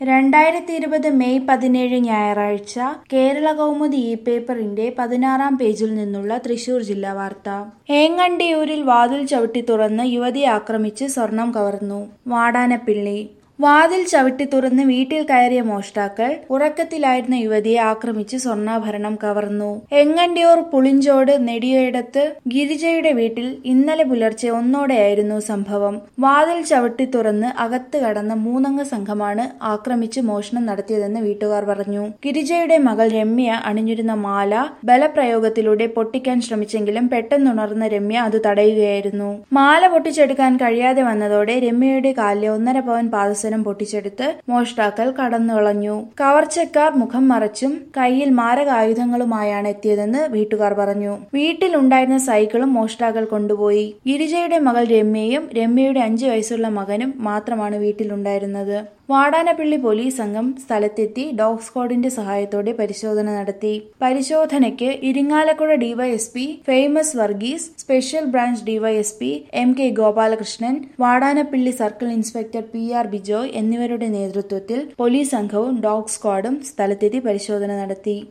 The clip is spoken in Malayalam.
രണ്ടായിരത്തി ഇരുപത് മെയ് പതിനേഴ് ഞായറാഴ്ച കേരള കൗമുദി ഇ പേപ്പറിന്റെ പതിനാറാം പേജിൽ നിന്നുള്ള തൃശൂർ ജില്ലാ വാർത്ത ഏങ്ങണ്ടിയൂരിൽ വാതിൽ ചവിട്ടി തുറന്ന് യുവതിയെ ആക്രമിച്ച് സ്വർണം കവർന്നു വാടാനപ്പിള്ളി വാതിൽ ചവിട്ടി തുറന്ന് വീട്ടിൽ കയറിയ മോഷ്ടാക്കൾ ഉറക്കത്തിലായിരുന്ന യുവതിയെ ആക്രമിച്ച് സ്വർണ്ണാഭരണം കവർന്നു എങ്ങണ്ടിയൂർ പുളിഞ്ചോട് നെടിയയിടത്ത് ഗിരിജയുടെ വീട്ടിൽ ഇന്നലെ പുലർച്ചെ ഒന്നോടെയായിരുന്നു സംഭവം വാതിൽ ചവിട്ടി തുറന്ന് അകത്ത് കടന്ന മൂന്നംഗ സംഘമാണ് ആക്രമിച്ച് മോഷണം നടത്തിയതെന്ന് വീട്ടുകാർ പറഞ്ഞു ഗിരിജയുടെ മകൾ രമ്യ അണിഞ്ഞിരുന്ന മാല ബലപ്രയോഗത്തിലൂടെ പൊട്ടിക്കാൻ ശ്രമിച്ചെങ്കിലും പെട്ടെന്നുണർന്ന രമ്യ അത് തടയുകയായിരുന്നു മാല പൊട്ടിച്ചെടുക്കാൻ കഴിയാതെ വന്നതോടെ രമ്യയുടെ കാലിലെ ഒന്നര പവൻ പാദസരം പൊട്ടിച്ചെടുത്ത് മോഷ്ടാക്കൾ കടന്നുകളഞ്ഞു കവർച്ചക്കാർ മുഖം മറച്ചും കയ്യിൽ മാരകായുധങ്ങളുമായാണ് എത്തിയതെന്ന് വീട്ടുകാർ പറഞ്ഞു വീട്ടിലുണ്ടായിരുന്ന സൈക്കിളും മോഷ്ടാക്കൾ കൊണ്ടുപോയി ഗിരിജയുടെ മകൾ രമ്യയും രമ്യയുടെ അഞ്ചു വയസ്സുള്ള മകനും മാത്രമാണ് വീട്ടിലുണ്ടായിരുന്നത് വാടാനപ്പള്ളി പോലീസ് സംഘം സ്ഥലത്തെത്തി ഡോഗ് സ്ക്വാഡിന്റെ സഹായത്തോടെ പരിശോധന നടത്തി പരിശോധനയ്ക്ക് Irinjalakuda DYSP Famous Varghese special branch DYSP M K Gopalakrishnan Vadanappally circle inspector P R Bijoy എന്നിവരുടെ നേതൃത്വത്തിൽ പോലീസ് സംഘവും ഡോഗ് സ്ക്വാഡും സ്ഥലത്തെത്തി പരിശോധന നടത്തി